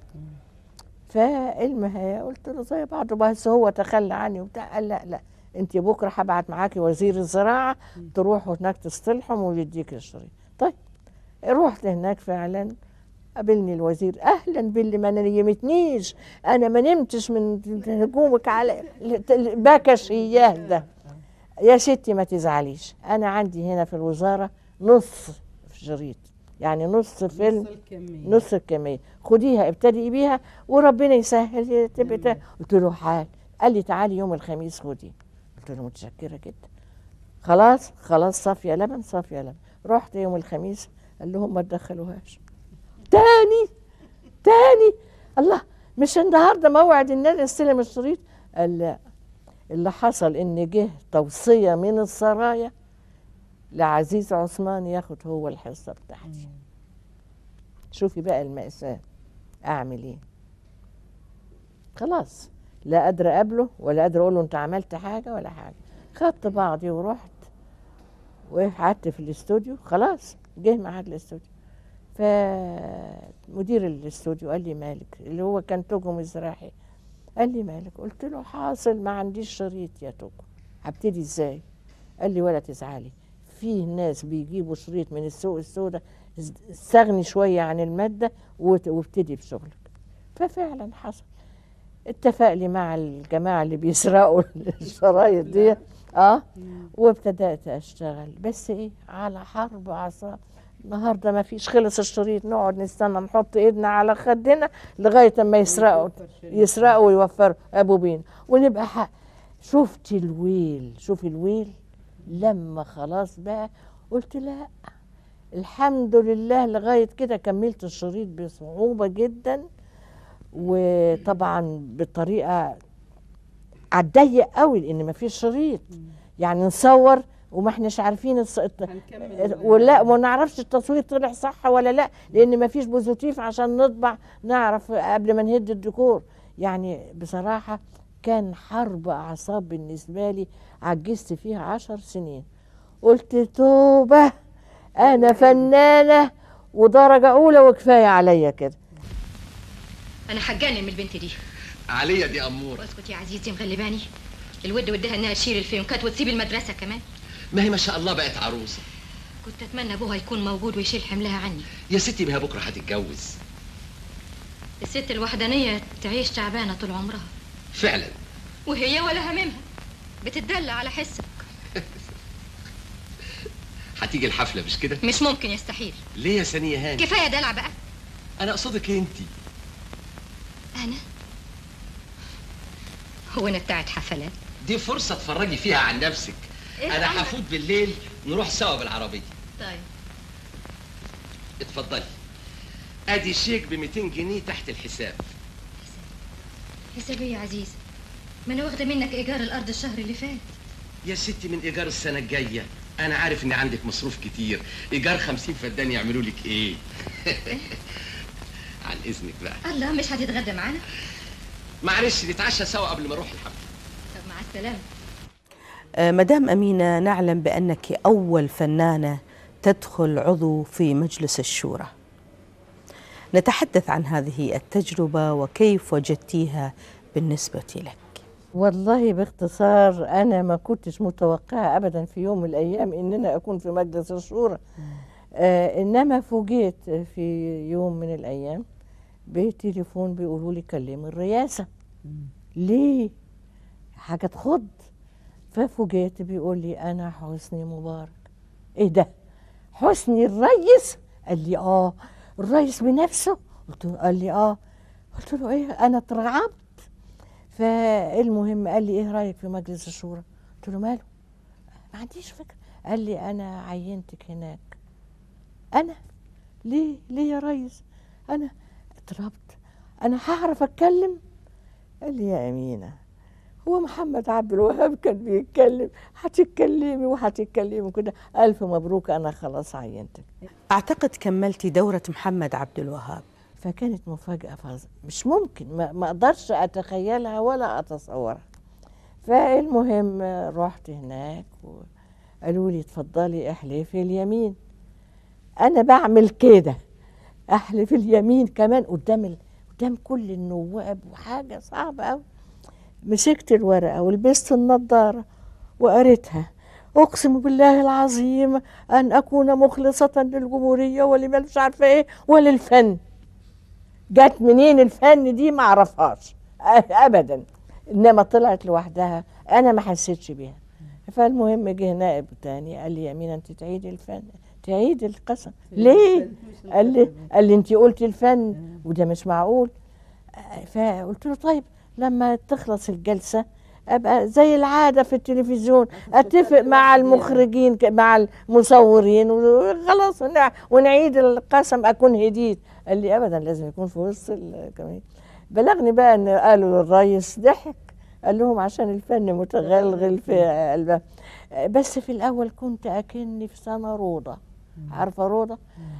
فالمها قلت له زي بعض بس هو تخلى عني وبتاع قال لا لا انت بكره هبعت معاكي وزير الزراعه تروحوا هناك تصطلحهم ويديك الشريط طيب رحت هناك فعلا قابلني الوزير اهلا باللي ما نيمتنيش انا ما نمتش من هجومك على بكش اياه ده يا ستي ما تزعليش انا عندي هنا في الوزاره نص شريط يعني نص فيلم الكمية نص الكمية خديها ابتدئي بيها وربنا يسهل تبقى تا- قلت له حال قال لي تعالي يوم الخميس خدي قلت له متشكرة جدا خلاص خلاص صافية لبن صافية لبن رحت يوم الخميس قال لهم ما تدخلوهاش تاني تاني الله مش النهارده موعد ان انا استلم الشريط قال لا اللي حصل ان جه توصية من السرايا لعزيز عثمان ياخد هو الحصة بتاعتي شوفي بقى المأساة أعمل إيه خلاص لا قادرة أقابله ولا قادرة أقول له أنت عملت حاجة ولا حاجة خدت بعضي ورحت وقعدت في الاستوديو خلاص جه ميعاد الاستوديو فمدير الاستوديو قال لي مالك اللي هو كان توجو مزراحي قال لي مالك قلت له حاصل ما عنديش شريط يا توجو هبتدي ازاي قال لي ولا تزعلي في ناس بيجيبوا شريط من السوق السوداء استغني شوية عن المادة وت- وابتدي بشغلك ففعلا حصل اتفق لي مع الجماعة اللي بيسرقوا الشرايط دي اه وابتدأت اشتغل بس ايه على حرب اعصاب النهارده ما فيش خلص الشريط نقعد نستنى نحط ايدنا على خدنا لغايه اما يسرقوا يسرقوا ويوفروا ابو بين ونبقى حق شفت الويل شوف الويل لما خلاص بقى قلت لا الحمد لله لغايه كده كملت الشريط بصعوبه جدا وطبعا بطريقه عالضيق قوي لان ما فيش شريط يعني نصور وما احناش عارفين الص... الت- هنكمل ولا وما نعرفش التصوير طلع صح ولا لا لان ما فيش بوزيتيف عشان نطبع نعرف قبل ما نهد الديكور يعني بصراحه كان حرب اعصاب بالنسبه لي عجزت فيها عشر سنين قلت توبه انا فنانه ودرجه اولى وكفايه عليا كده انا هتجنن من البنت دي عليا دي اموره اسكت يا عزيزي مغلباني الود ودها انها تشيل الفيونكات وتسيب المدرسه كمان ما هي ما شاء الله بقت عروسه كنت اتمنى ابوها يكون موجود ويشيل حملها عني يا ستي ما هي بكره هتتجوز الست الوحدانيه تعيش تعبانه طول عمرها فعلا وهي ولا هممها بتدلع على حسك هتيجي الحفله مش كده مش ممكن يستحيل ليه يا ثانيه هاني كفايه دلع بقى انا اقصدك انت انا هو انا بتاعت حفلات دي فرصه تفرجي فيها عن نفسك إيه انا عندك؟ هفوت بالليل نروح سوا بالعربيه طيب اتفضلي ادي شيك ب 200 جنيه تحت الحساب حسابي يا عزيز ما انا واخده منك ايجار الارض الشهر اللي فات يا ستي من ايجار السنه الجايه انا عارف ان عندك مصروف كتير ايجار 50 فدان يعملوا لك ايه عن اذنك بقى الله مش هتتغدى معانا معلش نتعشى سوا قبل ما اروح الحفله طب مع السلامه آه، مدام أمينة نعلم بأنك أول فنانة تدخل عضو في مجلس الشورى نتحدث عن هذه التجربة وكيف وجدتيها بالنسبة لك والله باختصار انا ما كنتش متوقعه ابدا في يوم من الايام ان انا اكون في مجلس الشورى آه انما فوجئت في يوم من الايام بتليفون بيقولوا لي كلمي الرئاسه ليه حاجه تخض ففوجئت بيقول لي انا حسني مبارك ايه ده حسني الريس قال لي اه الريس بنفسه قلت له قال لي اه قلت له ايه انا اترعبت فالمهم قال لي ايه رايك في مجلس الشورى قلت له ماله ما عنديش فكره قال لي انا عينتك هناك انا ليه ليه يا ريس انا اتربت انا هعرف اتكلم قال لي يا امينه هو محمد عبد الوهاب كان بيتكلم هتتكلمي وهتتكلمي كده الف مبروك انا خلاص عينتك أعتقد كملتي دورة محمد عبد الوهاب فكانت مفاجأة فظ... مش ممكن ما, ما أقدرش أتخيلها ولا أتصورها فالمهم رحت هناك وقالوا لي اتفضلي احلفي اليمين أنا بعمل كده أحلف اليمين كمان قدام ال... قدام كل النواب وحاجة صعبة أوي مسكت الورقة ولبست النضارة وقريتها أقسم بالله العظيم أن أكون مخلصة للجمهورية ولما مش عارفة إيه وللفن جت منين الفن دي ما اعرفهاش ابدا انما طلعت لوحدها انا ما حسيتش بيها فالمهم جه نائب تاني قال لي يا امينه انت تعيدي الفن تعيدي القسم ليه قال لي قال لي انت قلتي الفن وده مش معقول فقلت له طيب لما تخلص الجلسه ابقى زي العاده في التلفزيون اتفق مع المخرجين ك- مع المصورين وخلاص ونع- ونعيد القسم اكون هديت قال لي ابدا لازم يكون في وسط الكاميرا بلغني بقى ان قالوا للريس ضحك قال لهم عشان الفن متغلغل في قلبه بس في الاول كنت اكني في سنه روضه عارفه روضه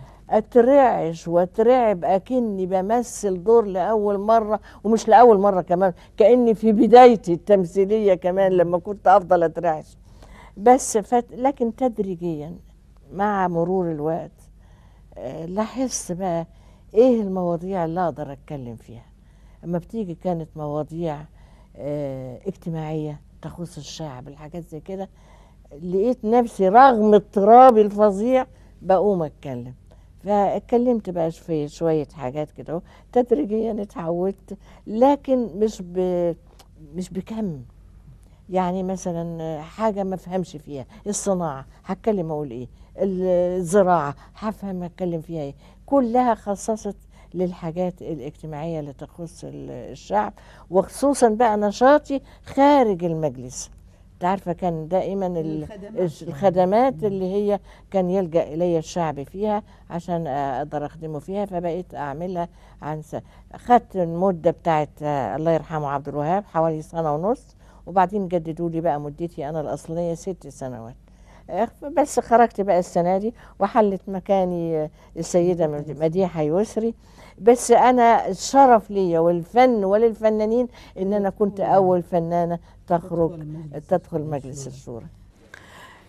اترعش واترعب اكني بمثل دور لاول مره ومش لاول مره كمان كاني في بدايتي التمثيليه كمان لما كنت افضل اترعش بس فت... لكن تدريجيا مع مرور الوقت آه، لاحظت بقى ايه المواضيع اللي اقدر اتكلم فيها اما بتيجي كانت مواضيع آه، اجتماعيه تخص الشعب الحاجات زي كده لقيت نفسي رغم اضطرابي الفظيع بقوم اتكلم فاتكلمت بقى في شويه حاجات كده أهو. تدريجيا اتعودت لكن مش ب... مش بكم يعني مثلا حاجة ما افهمش فيها الصناعة هتكلم اقول ايه الزراعة هفهم اتكلم فيها ايه كلها خصصت للحاجات الاجتماعية اللي تخص ال- الشعب وخصوصا بقى نشاطي خارج المجلس انت عارفة كان دائما ال- الخدمات. الخدمات اللي هي كان يلجأ إلي الشعب فيها عشان أقدر أخدمه فيها فبقيت أعملها عن س... خدت المدة بتاعت آه، الله يرحمه عبد الوهاب حوالي سنة ونص وبعدين جددوا لي بقى مدتي أنا الأصلية ست سنوات آه، بس خرجت بقى السنة دي وحلت مكاني آه، السيدة مد- مديحة يسري بس أنا الشرف ليا والفن وللفنانين إن أنا كنت أول فنانة تخرج تدخل مجلس الشورى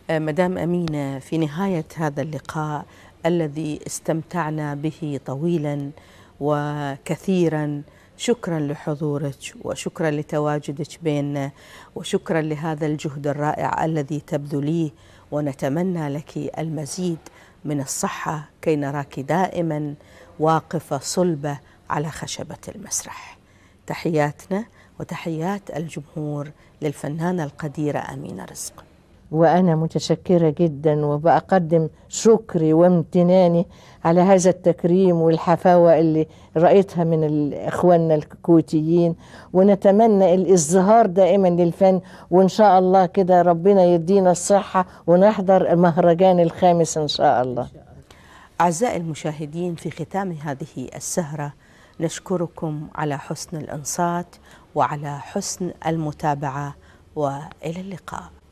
آه، مدام أمينة في نهاية هذا اللقاء الذي استمتعنا به طويلا وكثيرا شكرا لحضورك وشكرا لتواجدك بيننا وشكرا لهذا الجهد الرائع الذي تبذليه ونتمنى لك المزيد من الصحة كي نراك دائما واقفة صلبة على خشبة المسرح تحياتنا وتحيات الجمهور للفنانة القديرة أمينة رزق وأنا متشكرة جدا وبقدم شكري وامتناني على هذا التكريم والحفاوة اللي رأيتها من إخواننا الكويتيين ونتمنى الازدهار دائما للفن وإن شاء الله كده ربنا يدينا الصحة ونحضر المهرجان الخامس إن شاء الله أعزائي المشاهدين في ختام هذه السهرة نشكركم على حسن الإنصات وعلى حسن المتابعة وإلى اللقاء